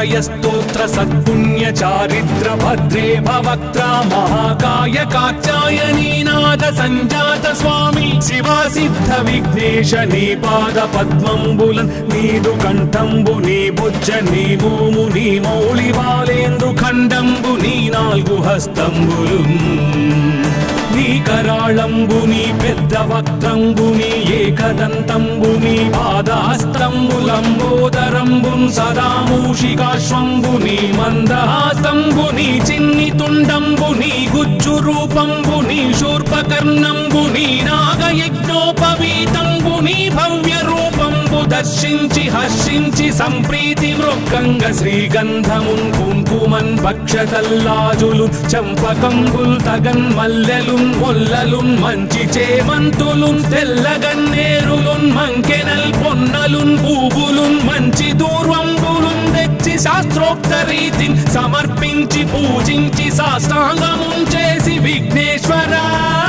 లోకత్రయస్తోత్ర సత్పుణ్య చారిత్ర భద్రే భవక్త్ర మహాకాయ కాచాయనీనాథ సంజాత స్వామి శివా సిద్ధ విఘ్నేశ నీ పాద పద్మంబులన్ నీదు కంఠంబు నీ బుజ్జ నీ మోము నీ మౌళి బాలేందు ఖండంబు నీ నాలుగు హస్తంబులు నీ కరాళంబుని పెద్ద వక్త్రంబుని ఏకదంతంబుని పాదాస్త్రంబులంబోదరంబుం సదా మూషికాశ్వంబుని మందహాసంబుని చిన్ని తుండంబుని గుజ్జు రూపంబుని శూర్పకర్ణంబుని నాగయజ్ఞోపవీతంబుని భవ్య రూపంబు దర్శించి హర్షించి సంప్రీతి మృక్కంగ శ్రీగంధమున్ కుంకుమన్ భక్షతల్లాజులు చంపకంబుల్ తగన్ మల్లెలున్ మొల్లలున్ మంచి చేమంతులున్ తెల్లగన్నేరులున్ మంకెనల్ పొన్నలున్ పూవులున్ మంచి దూర్వంబులున్ తెచ్చి శాస్త్రోక్త రీతిని సమర్పించి పూజించి సాష్టాంగమున్ చేసి విఘ్నేశ్వరా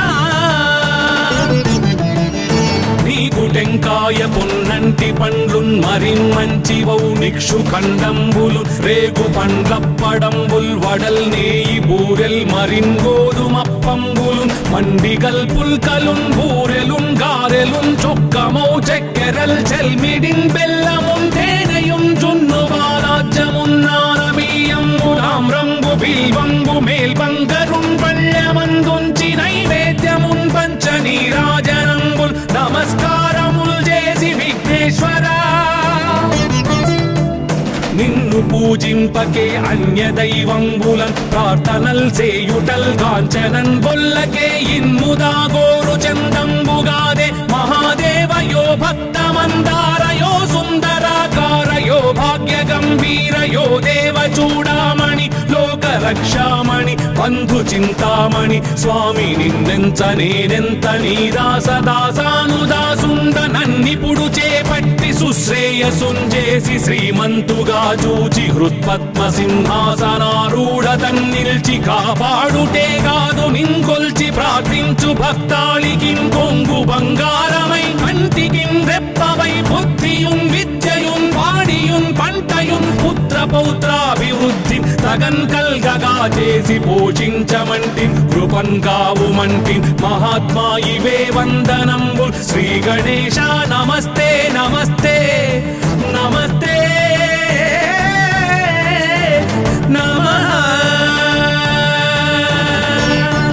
నీకు టెంకాయ పొన్నంటి పండ్లున్ మరిన్ మంచివౌ నిక్షు ఖండంబులు రేగు పండ్లప్పడంబుల్ వడల్ నేయి బూరెల్ మరిన్ గోధుమప్పంబులు మండిగల్ పుల్కలున్ బూరెలున్ గారెలున్ చొక్కమౌ చెక్కెరల్ చెల్మిడిన్ బెల్లమున్ తేనెయున్ జున్ను బాలాజ్యమున్నానబీయంబులాం రంగు బిల్వంగు మేల్బంగరున్ పళ్ళమందుంచి నైవేద్యమున్ పంచ నీరాజనంబుల్ నమస్కారముల్ చేసి విఘ్నేశ్వరా నిన్ను పూజింపకే అన్య దైవంబులన్ ప్రార్థనల్ సేయుటల్ కాంచనన్ బొల్లకే ఇన్ముదా గోరు చందంబుగాదే మహాదేవయో భక్తమందారయో సుందరాకారయో భాగ్య గంభీరయో దేవ చూడామణి లోక రక్షామణి బంధు చింతామణి స్వామి నిన్నెంత నేనెంత నీ దాస దాసానుదాసుండ నన్నిపుడు చేపట్టి సుశ్రేయసుంజేసి శ్రీమంతుగా చూచి హృత్పద్మ సింహాసనారూఢ తన్నిల్చి కాపాడుటే కాదు నింకొల్చి ప్రార్థించు భక్తాళికి కొంగు బంగారమై కంటికి రెప్పవై బుద్ధియుం విద్యయున్ వాడియున్ పంటయున్ పుత్ర పౌత్రాభివృద్ధి తగన్ కల్గగా చేసి పోషించమంటి కృపన్ కావుమంటి మహాత్మా ఇవే వందనంబు శ్రీ గణేశ నమస్తే నమస్తే నమస్తే నమః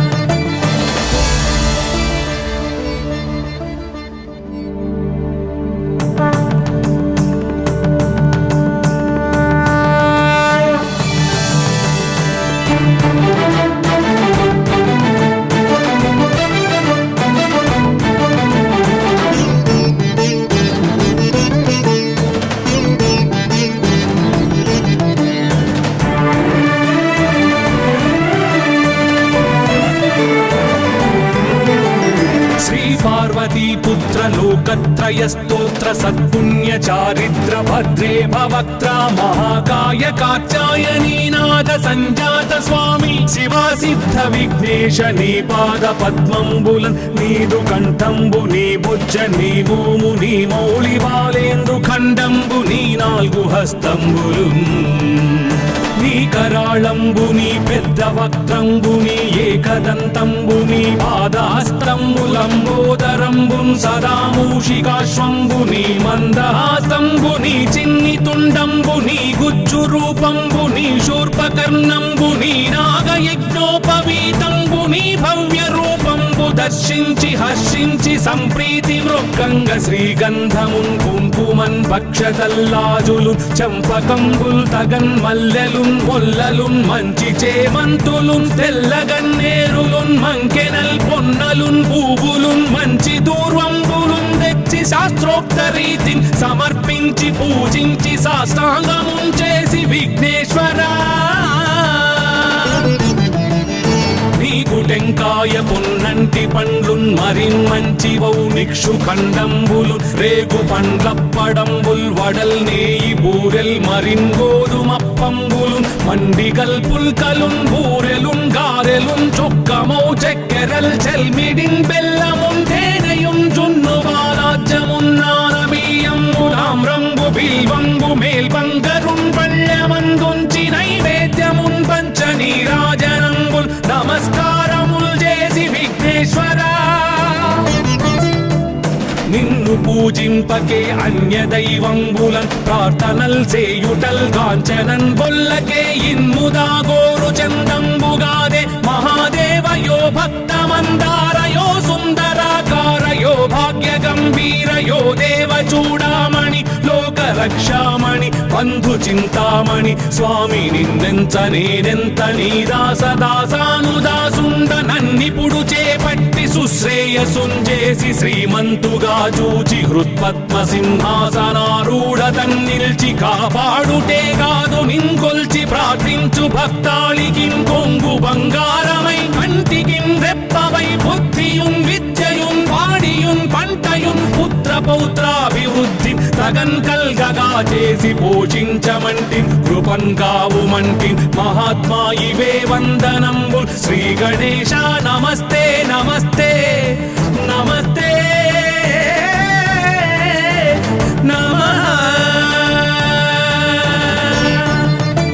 శ్రీ పార్వతీ పుత్ర లోకత్రయ స్తోత్ర సత్పుణ్య చారిత్ర భద్రే భవక్త్ర మహాకాయ కాచాయనీనాథ సంజాత స్వామి శివా సిద్ధ విఘ్నేశ నీ పాద పద్మంబులన్ నీదు కంఠంబు నీ బుజ్జ నీ మోము నీ మౌళి బాలేందు ఖండంబు నీ నాలుగు హస్తంబులు నీ కరాళంబుని పెద్ద వక్త్రంబుని ఏకదంతంబుని పాదాస్త్రంబులంబోదరంబున్ సదా మూషికాశ్వంబుని మందహాసంబుని చిన్ని తుండంబుని గుజ్జు రూపంబుని శూర్పకర్ణంబుని నాగయజ్ఞోపవీతంబుని భవ్య రూపంబు దర్శించి హర్షించి సంప్రీతి మృక్కంగ శ్రీగంధమున్ కుంకుమన్ భక్షతల్లాజులు చంపకంబుల్ తగన్ మల్లెలున్ మొల్లలున్ మంచి చేమంతులున్ తెల్లగన్నేరులున్ మంకెనల్ పొన్నలున్ పూవులున్ మంచి దూర్వంబులున్ తెచ్చి శాస్త్రోక్త రీతిని సమర్పించి పూజించి సాష్టాంగమున్ చేసి విఘ్నేశ్వరా నీకు టెంకాయ పొన్నంటి పండ్లున్ మరిన్ మంచివౌ నిక్షు ఖండంబులు రేగు పండ్లప్పడంబుల్ వడల్ నేయి బూరెల్ మరిన్ గోధుమప్పంబులు మండిగల్ పుల్కలున్ బూరెలున్ గారెలున్ చొక్కమౌ చెక్కెరల్ చెల్మిడిన్ బెల్లమున్ తేనెయున్ జున్ను బాలాజ్యమున్నానబీయంబులాం రంగు బిల్వంగు మేల్బంగరున్ పళ్ళమందు పూజింపకే అన్య దైవంబులన్ ప్రార్థనల్ సేయుటల్ కాంచనన్ బొల్లకే ఇన్ముదా గోరు చందంబుగాదే మహాదేవయో భక్తమందారయో సుందరాకారయో భాగ్య గంభీరయో దేవ చూడామణి లోక రక్షామణి బంధు చింతామణి స్వామి నిన్నెంత నేనెంత నీ దాస దాసానుదాసుండ నన్నిపుడు చేపట్టి సుశ్రేయసుంజేసి శ్రీమంతుగా చూచి హృత్పద్మ సింహాసనారూఢ తన్నిల్చి కాపాడుటే కాదు నింకొల్చి ప్రార్థించు భక్తాళికి కొంగు బంగారమై కంటికి రెప్పవై బుద్ధియున్ విద్యయున్ వాడియున్ పంటయున్ పుత్ర పౌత్రాభివృద్ధి తగన్ కల్గగా చేసి పోషించమంటి కృపన్ కావుమంటి మహాత్మా ఇవే వందనంబు శ్రీ గణేశ నమస్తే నమస్తే నమస్తే నమః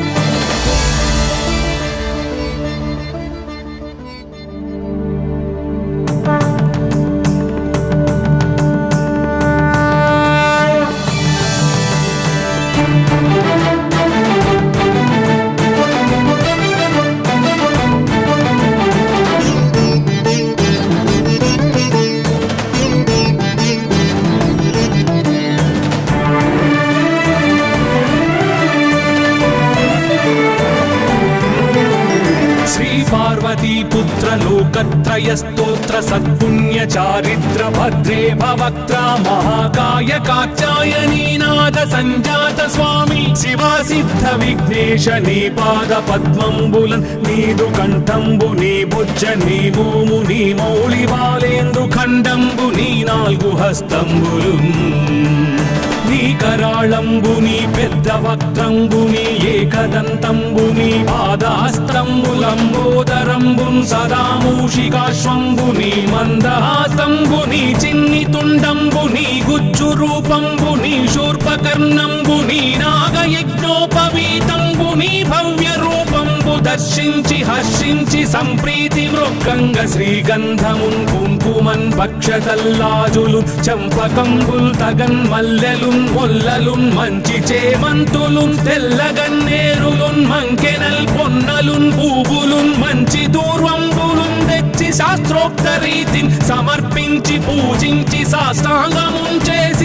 శ్రీ పార్వతీ పుత్ర లోకత్రయ స్తోత్ర సత్పుణ్య చారిత్ర భద్రే భవక్త్ర మహాకాయ కాచాయనీనాథ సంజాత స్వామి శివా సిద్ధ విఘ్నేశ నీ పాద పద్మంబులన్ నీదు కంఠంబు నీ బుజ్జ నీ మోము నీ మౌళి బాలేందు ఖండంబు నీ నాలుగు హస్తంబులు నీ కరాళంబుని పెద్ద వక్త్రంబుని ఏకదంతంబుని పాదాస్త్రంబులంబోదరంబున్ సదా మూషికాశ్వంబుని మందహాసంబుని చిన్ని తుండంబుని గుజ్జు రూపంబుని శూర్పకర్ణంబుని నాగయజ్ఞోపవీతంబుని భవ్య రూపంబు దర్శించి హర్షించి సంప్రీతి మృక్కంగ శ్రీగంధమున్ కుంకుమన్ భక్షతల్లాజులు చంపకంబుల్ తగన్ మల్లెలున్ మొల్లలున్ మంచి చేమంతులున్ తెల్లగన్నేరులున్ మంకెనల్ పొన్నలున్ పూవులున్ మంచి దూర్వంబులున్ తెచ్చి శాస్త్రోక్త రీతిని సమర్పించి పూజించి సాష్టాంగమున్ చేసి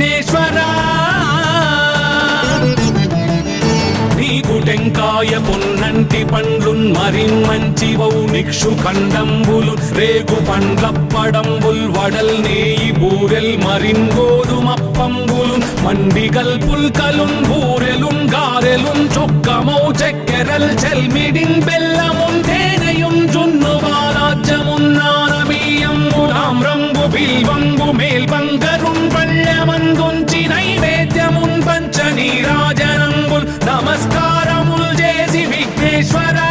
విఘ్నేశ్వరా నీకు టెంకాయ పొన్నంటి పండ్లున్ మరి మంచివౌ నిక్షు ఖండంబులు రేగు పండ్లప్పడంబుల్ వడల్ నేయి బూరెల్ మరిన్ గోధుమప్పంబులు మండిగల్ పుల్కలున్ బూరెలున్ గారెలున్ చొక్కమౌ చక్కెరల్ చెల్మిడిన్ బెల్లమున్ తేనెయున్ జున్ను బాలాజ్యమున్నానబీయంబు రంగు బిల్వంబు మేల్బంగరున్ పళ్ళమందుంచి నైవేద్యమున్ పంచ నీరాజనంబుల్ నమస్కారముల్ చేసి విఘ్నేశ్వరా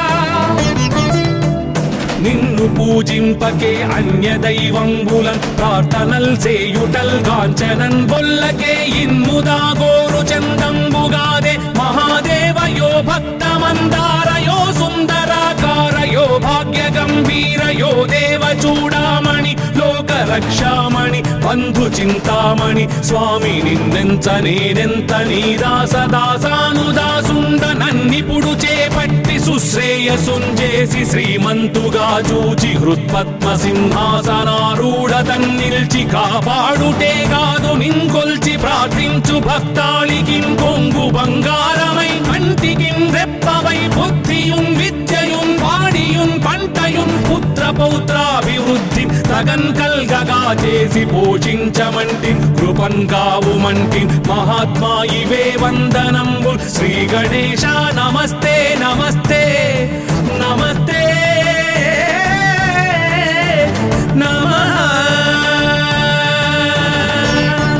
నిన్ను పూజింపకే అన్య దైవంబులన్ ప్రార్థనల్ సేయుటల్ కాంచనన్ బొల్లకే ఇన్ముదా గోరు చందంబుగాదే మహాదేవయో భక్తమందారయో సుందరాకారయో భాగ్య గంభీరయో దేవ చూడామణి లోక రక్షామణి బంధు చింతామణి స్వామి నిన్నెంత నేనెంత నీ దాస దాసానుదాసుండ నన్నిపుడు చేపట్టి సుశ్రేయసుంజేసి శ్రీమంతుగా చూచి హృత్పద్మ సింహాసనారూఢ తన్నిల్చి కాపాడుటే కాదు నింకొల్చి ప్రార్థించు భక్తాళికి కొంగు బంగారమై కంటికి రెప్పవై బుద్ధియున్ విద్యయున్ వాడియున్ పంటయున్ పుత్ర పౌత్రాభివృద్ధి తగన్ కల్గగా చేసి పోషించమంటి కృపన్ కావుమంటి మహాత్మా ఇవే వందనంబు శ్రీ గణేశ నమస్తే నమస్తే నమస్తే నమః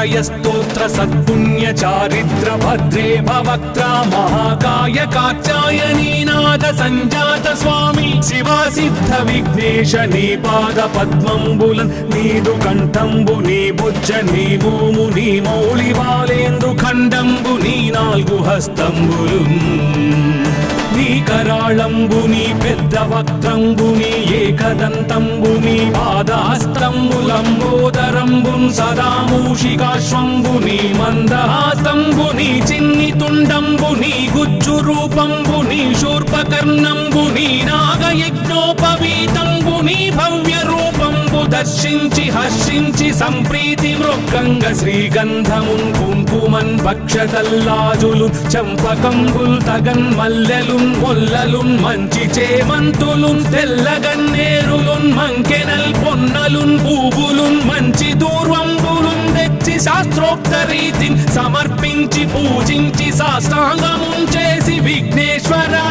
లోకత్రయస్తోత్ర సత్పుణ్య చారిత్ర భద్రే భవక్త్ర మహాకాయ కాచాయనీనాథ సంజాత స్వామి శివా సిద్ధ విఘ్నేశ నీ పాద పద్మంబులన్ నీదు కంఠంబు నీ బుజ్జ నీ భూము నీ మౌళి బాలేందు ఖండంబు నీ నాలుగు హస్తంబులు నీ కరాళంబుని పెద్ద వక్త్రంబుని ఏకదంతంబుని పాదాస్తంబులంబోదరంబున్ సదా మూషికాశ్వంబుని మందహాస్తంబుని చిన్ని తుండంబుని గుజ్జు రూపంబుని శూర్పకర్ణంబుని నాగయజ్ఞోపవీతంబుని భవ్య రూపంబు దర్శించి హర్షించి సంప్రీతి మృక్కంగ శ్రీగంధమున్ కుంకుమన్ భక్షతల్లాజులు చంపకంబుల్ తగన్ మల్లెలున్ మొల్లలున్ మంచి చేమంతులున్ తెల్లగన్నేరులున్ మంకెనల్ పొన్నలున్ పూవులున్ మంచి దూర్వంబులున్ తెచ్చి శాస్త్రోక్త రీతిని సమర్పించి పూజించి సాష్టాంగమున్ చేసి విఘ్నేశ్వరా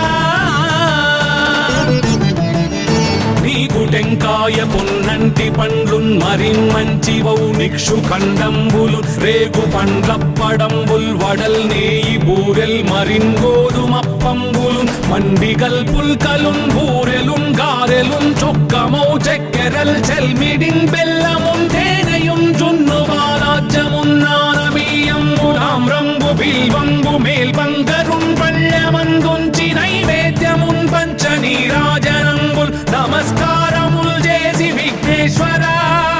నీకు టెంకాయ పొన్నంటి పండ్లున్ మరి మంచి వౌ నిక్షు ఖండంబులు రేగు పండ్లప్పడంబుల్ వడల్ నేయి బూరెల్ మరిన్ గోధుమప్పంబులు మండిగల్ పుల్కలున్ బూరెలున్ గారెలున్ చొక్కమౌ చెక్కెరల్ చెల్మిడిన్ బెల్లమున్ తేనెయున్ జున్ను బాలాజ్యమున్ నానబీయంబులాం రంగు బిల్వంగు మేల్బంగరున్ పళ్ళమందుంచి నైవేద్యమున్ పంచ నీరాజనంబుల్ నమస్కారముల్ చేసి విఘ్నేశ్వరా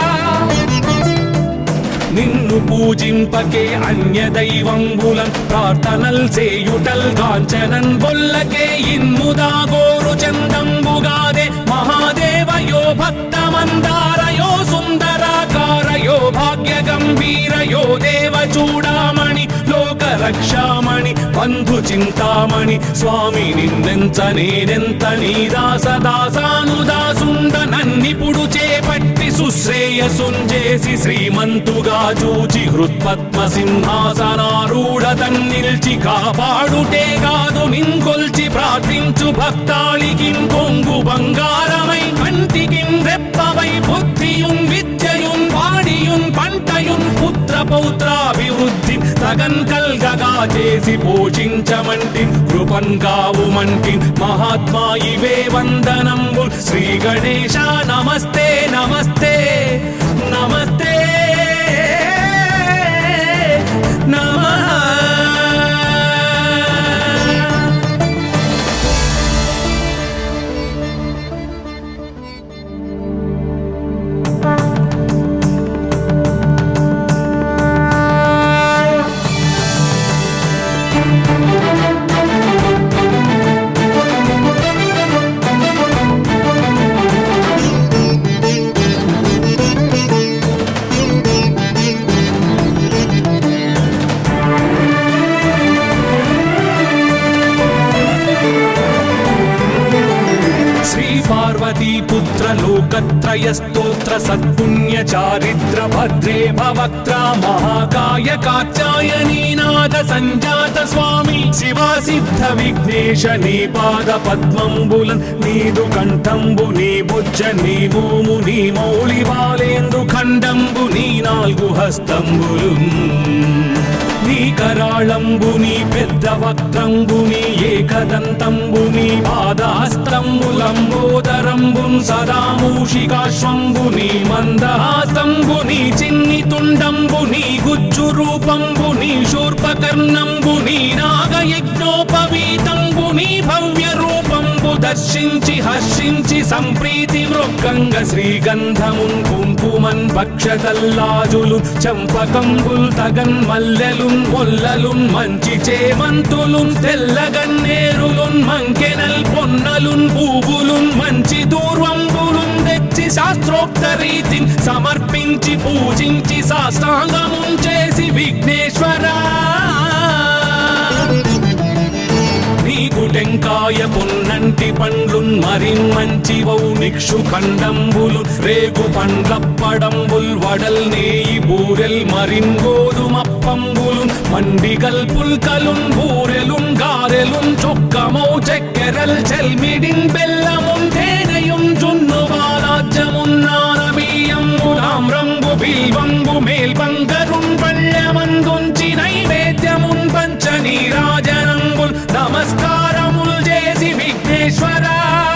నిన్ను పూజింపకే అన్య దైవంబులన్ ప్రార్థనల్ చేయుటల్ కాంచనన్ బొల్లకే ఇన్ముదా గోరు చందంబుగాదే మహాదేవయో భక్తమందారయో సుందరాకారయో భాగ్య గంభీరయో దేవ చూడామణి లోక రక్షామణి బంధు చింతామణి స్వామి నిన్నెంత నేనెంత నీ దాస దాసానుదాసుండ నన్నిపుడు చేపట్టి సుశ్రేయసుంజేసి శ్రీమంతుగా చూచి హృత్పద్మ సింహాసనారూఢ తన్నిల్చి కాపాడుటే కాదు నింకొల్చి ప్రార్థించు భక్తాళికి కొంగు బంగారమై కంటికి రెప్పవై బుద్ధియున్ విద్యయున్ వాడియున్ పంటయున్ పుత్ర పౌత్రాభివృద్ధి తగన్ కల్గగా చేసి పోషించమంటి కృపన్ కావుమంటి మహాత్మా ఇవే వందనంబు శ్రీ గణేశ నమస్తే నమస్తే నమస్తే నమః శ్రీ పార్వతీ పుత్ర లోకత్రయ స్తోత్ర సత్పుణ్య చారిత్ర భద్రే భవక్త్ర మహాకాయ కాచాయనీనాథ సంజాత స్వామి శివా సిద్ధ విఘ్నేశ నీ పాద పద్మంబులన్ నీదు కంఠంబు నీ బుజ్జ నీ భూము నీ మౌళి బాలేందు ఖండంబు నీ నాలుగు హస్తంబులు నీ కరాళంబుని పెద్ద వక్త్రంబుని ఏకదంతంబుని పాదాస్తంబులంబోదరంబున్ సదా మూషికాశ్వంబుని మందహాస్తంబుని చిన్ని తుండంబుని గుజ్జు రూపంబుని శూర్పకర్ణంబుని నాగయజ్ఞోపవీతంబుని భవ్య రూపంబు దర్శించి హర్షించి సంప్రీతి మృక్కంగ శ్రీగంధమున్ కుంకుమన్ భక్షతల్లాజులు చంపకంబుల్ తగన్ మల్లెలున్ మొల్లలున్ మంచి చేమంతులున్ తెల్లగన్నేరులున్ మంకెనల్ పొన్నలున్ పూవులున్ మంచి దూర్వంబులున్ తెచ్చి శాస్త్రోక్త రీతిని సమర్పించి పూజించి సాష్టాంగమున్ చేసి విఘ్నేశ్వరా నీకు టెంకాయ పొన్నంటి పండ్లున్ మరి మంచి వౌ నిక్షు ఖండంబులు రేగు పండ్లప్పడంబుల్ వడల్ నేయి బూరెల్ మరిన్ గోధుమప్పంబులు మండిగల్ పుల్కలున్ బూరెలున్ గారెలున్ చొక్కమౌ చెక్కెరల్ చెల్మిడిన్ బెల్లమున్ తేనెయున్ జున్ను బాలాజ్యమున్ నానబీయంబులాం రంగు బిల్వంబు మేల్బంగరున్ పళ్ళమందుంచి నైవేద్యమున్ పంచ నీరాజనంబుల్ నమస్కారముల్ చేసి విఘ్నేశ్వరా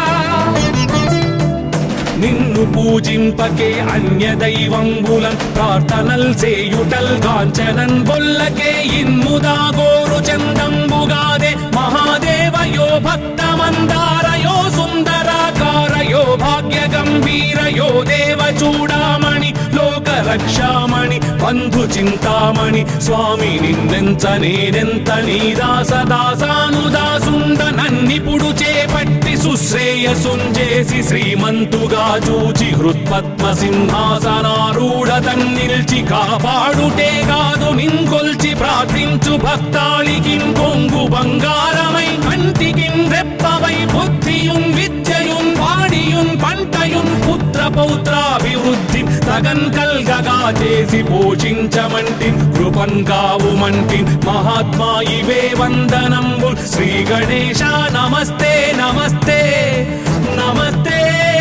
నిన్ను పూజింపకే అన్య దైవంబులన్ ప్రార్థనల్ సేయుటల్ కాంచనన్ బొల్లకే ఇన్ముదా గోరు చందంబుగాదే మహాదేవయో భక్తమందారయో సుందరాకారయో భాగ్య గంభీరయో దేవ చూడామణి లోక రక్షామణి బంధు చింతామణి స్వామి నిన్నెంత నేనెంత నీ దాస దాసానుదాసుండ నన్నిపుడు చేపట్టి సుశ్రేయసుంజేసి శ్రీమంతుగా చూచి హృత్పద్మ సింహాసనారూఢ తన్నిల్చి కాపాడుటే కాదు నింకొల్చి ప్రార్థించు భక్తాళికి కొంగు బంగారమై కంటికిన్ రెప్పవై బుద్ధియున్ విద్యయున్ వాడియున్ పంటయున్ పుత్ర పౌత్రాభివృద్ధి తగన్ కల్గగా చేసి పోషించమంటి కృపన్ కావుమంటి మహాత్మా ఇవే వందనంబు శ్రీ గణేశ నమస్తే నమస్తే నమస్తే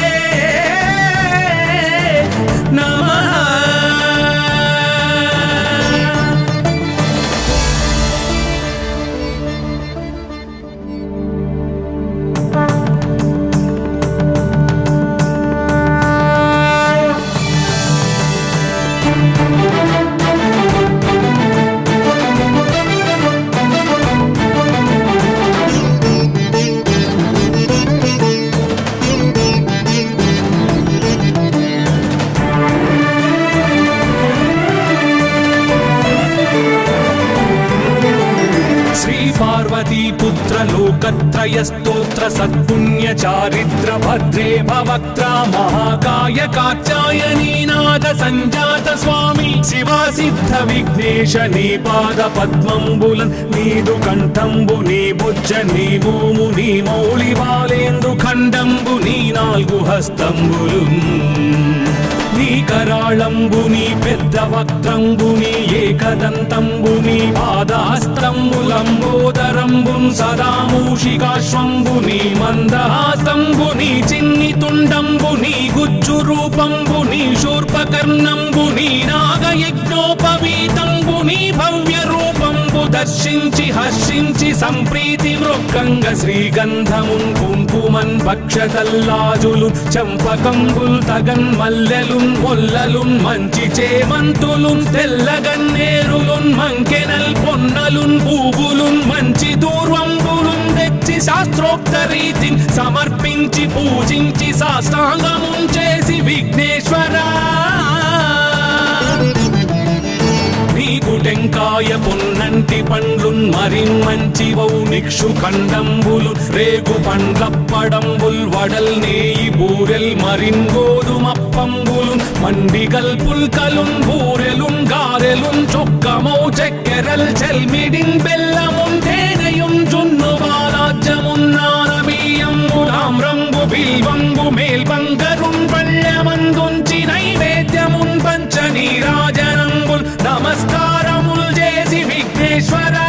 నమః శ్రీ పార్వతీ పుత్ర లోకత్రయ స్తోత్ర సత్పుణ్య చారిత్ర భద్రే భవక్త్ర మహాకాయ కాచాయనీనాథ సంజాత స్వామి శివా సిద్ధ విఘ్నేశ నీ పాద పద్మంబులన్ నీదు కంఠంబు నీ బుజ్జ నీ భూము నీ మౌళి బాలేందు ఖండంబు నీ నాలుగు హస్తంబులు నీ కరాళంబుని పెద్ద వక్త్రంబుని ఏకదంతంబుని పాదాస్తంబులంబోదరంబున్ సదా మూషికాశ్వంబుని మందహాస్తంబుని చిన్ని తుండంబుని గుజ్జు రూపంబుని శూర్పకర్ణంబుని నాగయజ్ఞోపవీతంబుని భవ్య రూపంబు దర్శించి హర్షించి సంప్రీతి మృక్కంగ శ్రీగంధమున్ కుంకుమన్ భక్షతల్లాజులు చంపకంబుల్ తగన్ మల్లెలున్ మొల్లలున్ మంచి చేమంతులున్ తెల్లగన్నేరులున్ మంకెనల్ పొన్నలున్ పూవులున్ మంచి దూర్వంబులున్ తెచ్చి శాస్త్రోక్త రీతిని సమర్పించి పూజించి సాష్టాంగమున్ చేసి విఘ్నేశ్వరా నీకు టెంకాయ పొన్నంటి పండ్లున్ మరిన్ మంచివౌ నిక్షు ఖండంబులు రేగు పండ్లప్పడంబుల్ వడల్ నేయి బూరెల్ మరిన్ గోధుమప్పంబులు మండిగల్ పుల్కలున్ బూరెలున్ గారెలున్ చొక్కమౌ చక్కెరల్ చెల్మిడిన్ బెల్లమున్ తేనెయున్ జున్ను బాలాజ్యమున్నానమీయంబులాం రంగు బిల్వంబు మేల్బంగరున్ పళ్ళమందుంచి నైవేద్యమున్ పంచ నీరాజనంబుల్ నమస్కారముల్ చేసి విఘ్నేశ్వరా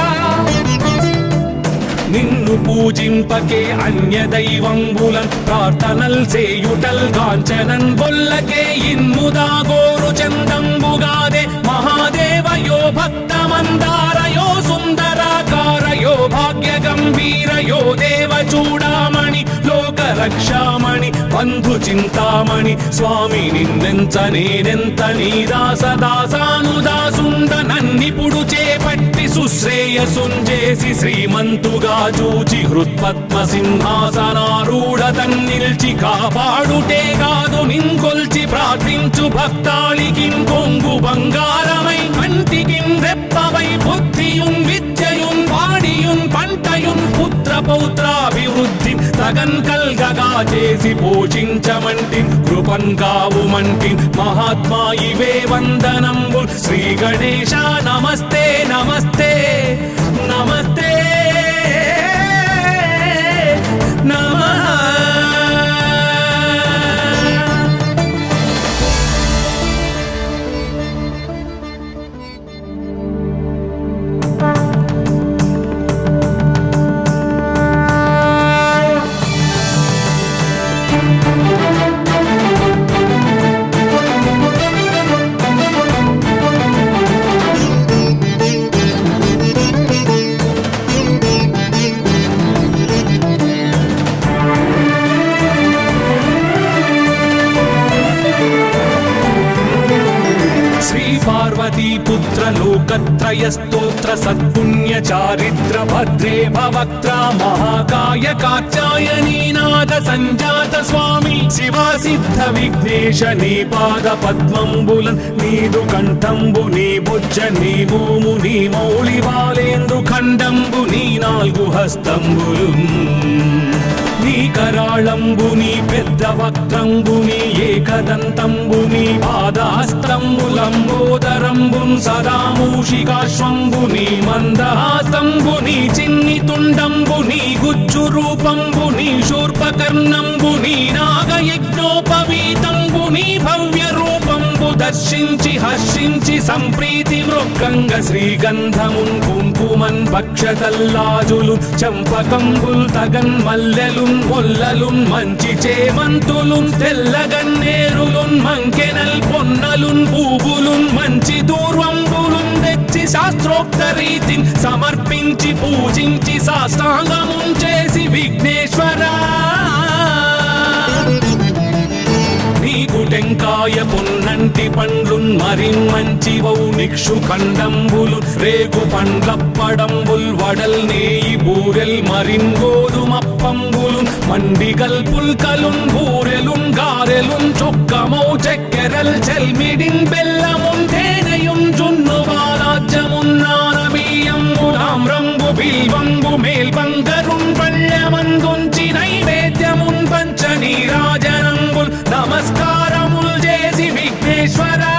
నిన్ను పూజింపకే అన్య దైవంబులన్ ప్రార్థనల్ సేయుటల్ కాంచనన్ బొల్లకే ఇన్ముదా గోరు చందంబుగాదే మహాదేవయో భక్తమందారయో సుందరాకారయో భాగ్య గంభీరయో దేవ చూడామణి లోక రక్షామణి బంధు చింతామణి స్వామి నిన్నెంత నేనెంత నీ దాస దాసానుదాసుండ నన్నిపుడు చేపట్టి సుశ్రేయసుంజేసి శ్రీమంతుగా చూచి హృత్పద్మ సింహాసనారూఢ తన్నిల్చి కాపాడుటే కాదు నింకొల్చి ప్రార్థించు భక్తాళికి కొంగు బంగారమై కంటికి రెప్పవై బుద్ధియున్ విద్యయున్ వాడియున్ పంటయున్ పుత్ర పౌత్రాభివృద్ధి తగన్ కల్గగా చేసి పోషించమంటి కృపన్ కావుమంటి మహాత్మా ఇవే వందనంబు శ్రీ గణేశ నమస్తే నమస్తే నమస్తే నమః లోకత్రయ స్తోత్ర సత్పుణ్య చారిత్ర భద్రే భవక్త్ర మహాకాయ కాచాయనీనాథ సంజాత స్వామి శివా సిద్ధ విఘ్నేశ నీ పాద పద్మంబులన్ నీదు కంఠంబు నీ బుజ్జ నీ భూము నీ మౌళి బాలేందు ఖండంబు నీ నాలుగు హస్తంబులు నీ కరాళంబుని పెద్ద వక్త్రంబుని ఏకదంతంబుని పాదాస్తంబులంబోదరంబున్ సదా మూషికాశ్వంబుని మందహాస్తంబుని చిన్ని తుండంబుని గుజ్జు రూపంబుని శూర్పకర్ణంబుని నాగయజ్ఞోపవీతంబుని భవ్య రూపంబు దర్శించి హర్షించి సంప్రీతి మృగంగ శ్రీగంధమున్ కుంకుమన్ భక్షతల్లాజులు చంపకంబుల్ తగన్ మల్లెలున్ మొల్లలున్ మంచి చేమంతులున్ తెల్లగన్నేరులున్ మంకెనల్ పొన్నలున్ పూవులున్ మంచి దూర్వంబులున్ తెచ్చి శాస్త్రోక్త రీతిని సమర్పించి పూజించి సాష్టాంగమున్ చేసి విఘ్నేశ్వరా నీకు టెంకాయ పొన్నంటి పండ్లున్ మరి మంచి వౌ నిక్షు ఖండంబులు రేగు పండ్లప్పడంబుల్ వడల్ నేయి బూరెల్ మరిన్ గోధుమప్పంబులు మండిగల్ పుల్కలున్ బూరెలున్ గారెలున్ చొక్కమౌ చక్కెరల్ చెల్మిడిన్ బెల్లమున్ తేనెయున్ జున్ను బాలాజ్యమున్నానబీయంబులాం రంగు బిల్వంబు మేల్బంగరున్ పళ్ళమందుంచి నైవేద్యమున్ పంచ నీరాజనంబుల్ నమస్కారముల్ చేసి విఘ్నేశ్వరా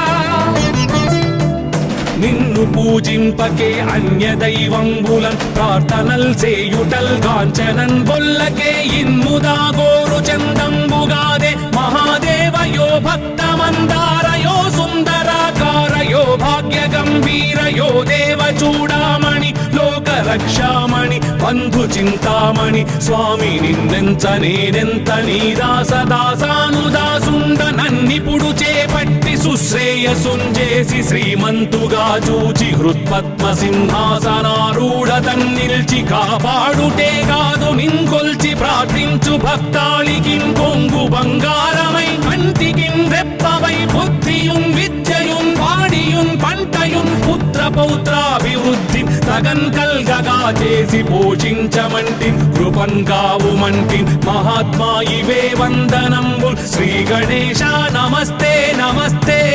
నిన్ను పూజింపకే అన్య దైవంబులన్ ప్రార్థనల్ సేయుటల్ కాంచనన్ బొల్లకే ఇన్ముదా గోరు చందంబుగాదే మహాదేవయో భక్తమందారయో సుందరాకారయో భాగ్య గంభీరయో దేవ చూడామణి లోక రక్షామణి బంధు చింతామణి స్వామి నిన్నెంత నేనెంత నీ దాస దాసానుదాసుండ నన్నిపుడు చేపట్టి సుశ్రేయసుంజేసి శ్రీమంతుగా చూచి హృత్పద్మ సింహాసనారూఢ తన్నిల్చి కాపాడుటే కాదు నింకొల్చి ప్రార్థించు భక్తాళికి కొంగు బంగారమై కంటికిన్ రెప్పవై బుద్ధియున్ విద్యయున్ వాడియున్ పంటయున్ పుత్ర పౌత్రాభివృద్ధి తగన్ కల్గగా చేసి పోషించమంటి కృపన్ కావుమంటి మహాత్మా ఇవే వందనంబుల్ శ్రీ గణేశ నమస్తే నమస్తే